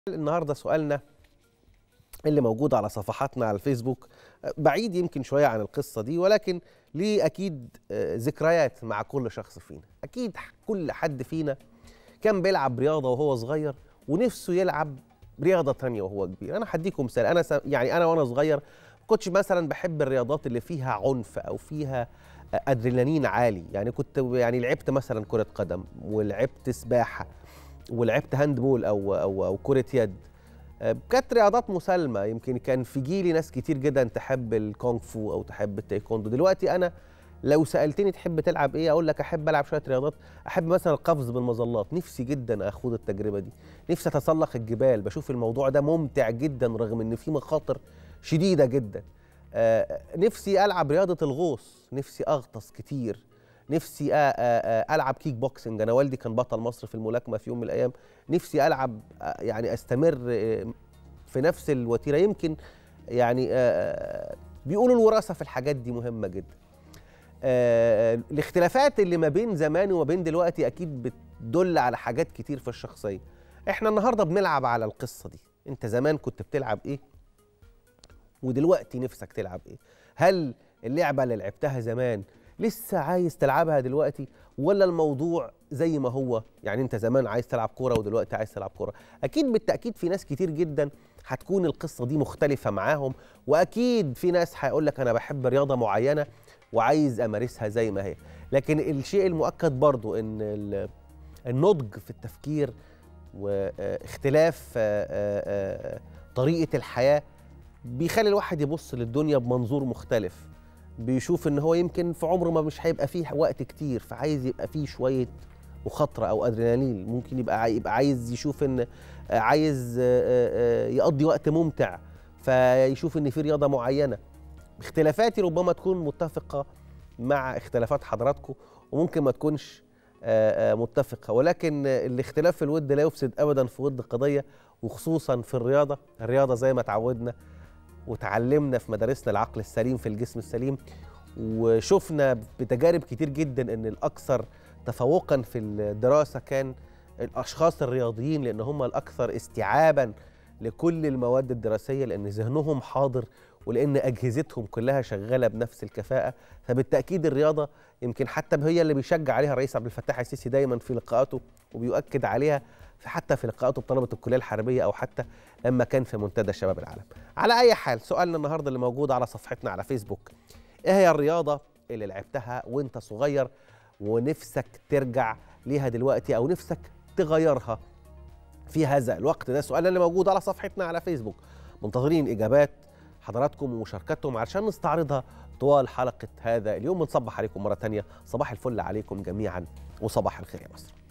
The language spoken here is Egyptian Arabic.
النهارده سؤالنا اللي موجود على صفحاتنا على الفيسبوك بعيد يمكن شويه عن القصه دي ولكن ليه اكيد آه، ذكريات مع كل شخص فينا اكيد كل حد فينا كان بيلعب رياضه وهو صغير ونفسه يلعب رياضه تانية وهو كبير انا هديكم مثال انا س- يعني انا وانا صغير ما كنتش مثلا بحب الرياضات اللي فيها عنف او فيها آه، ادرينالين عالي يعني كنت يعني لعبت مثلا كره قدم ولعبت سباحه ولعبت هاند بول او او او كره يد آه، كانت رياضات مسالمه يمكن كان في جيلي ناس كتير جدا تحب الكونغ فو او تحب التايكوندو دلوقتي انا لو سالتني تحب تلعب ايه اقول لك احب العب شويه رياضات احب مثلا القفز بالمظلات نفسي جدا اخوض التجربه دي نفسي اتسلق الجبال بشوف الموضوع ده ممتع جدا رغم ان فيه مخاطر شديده جدا آه، نفسي العب رياضه الغوص نفسي اغطس كتير نفسي أ- أ- أ- العب كيك بوكسنج انا والدي كان بطل مصر في الملاكمه في يوم من الايام نفسي العب آه، يعني استمر آه، في نفس الوتيره يمكن يعني آه، بيقولوا الوراثه في الحاجات دي مهمه جدا آه، الاختلافات اللي ما بين زمان وما بين دلوقتي اكيد بتدل على حاجات كتير في الشخصيه احنا النهارده بنلعب على القصه دي انت زمان كنت بتلعب ايه ودلوقتي نفسك تلعب ايه هل اللعبه اللي لعبتها زمان لسه عايز تلعبها دلوقتي ولا الموضوع زي ما هو يعني انت زمان عايز تلعب كوره ودلوقتي عايز تلعب كوره اكيد بالتاكيد في ناس كتير جدا هتكون القصه دي مختلفه معاهم واكيد في ناس هيقول لك انا بحب رياضه معينه وعايز امارسها زي ما هي لكن الشيء المؤكد برضو ان ال- النضج في التفكير واختلاف آه، آه، آه، طريقه الحياه بيخلي الواحد يبص للدنيا بمنظور مختلف بيشوف ان هو يمكن في عمره ما مش هيبقى فيه وقت كتير فعايز يبقى فيه شويه مخاطره او ادرينالين ممكن يبقى عاي- يبقى عايز يشوف ان آه، عايز آه، آه، آه، يقضي وقت ممتع فيشوف ان في رياضه معينه اختلافاتي ربما تكون متفقه مع اختلافات حضراتكم وممكن ما تكونش آه، آه، متفقه ولكن آه، الاختلاف في الود لا يفسد ابدا في ود قضيه وخصوصا في الرياضه الرياضه زي ما تعودنا وتعلمنا في مدارسنا العقل السليم في الجسم السليم وشفنا بتجارب كتير جدا ان الاكثر تفوقا في الدراسه كان الاشخاص الرياضيين لان هم الاكثر استيعابا لكل المواد الدراسيه لان ذهنهم حاضر ولان اجهزتهم كلها شغاله بنفس الكفاءه فبالتاكيد الرياضه يمكن حتى هي اللي بيشجع عليها الرئيس عبد الفتاح السيسي دايما في لقاءاته وبيؤكد عليها في حتى في لقاءاته بطلبه الكليه الحربيه او حتى لما كان في منتدى شباب العالم. على اي حال سؤالنا النهارده اللي موجود على صفحتنا على فيسبوك ايه هي الرياضه اللي لعبتها وانت صغير ونفسك ترجع ليها دلوقتي او نفسك تغيرها في هذا الوقت ده سؤالنا اللي موجود على صفحتنا على فيسبوك منتظرين اجابات حضراتكم ومشاركتهم علشان نستعرضها طوال حلقه هذا اليوم بنصبح عليكم مره تانية صباح الفل عليكم جميعا وصباح الخير يا مصر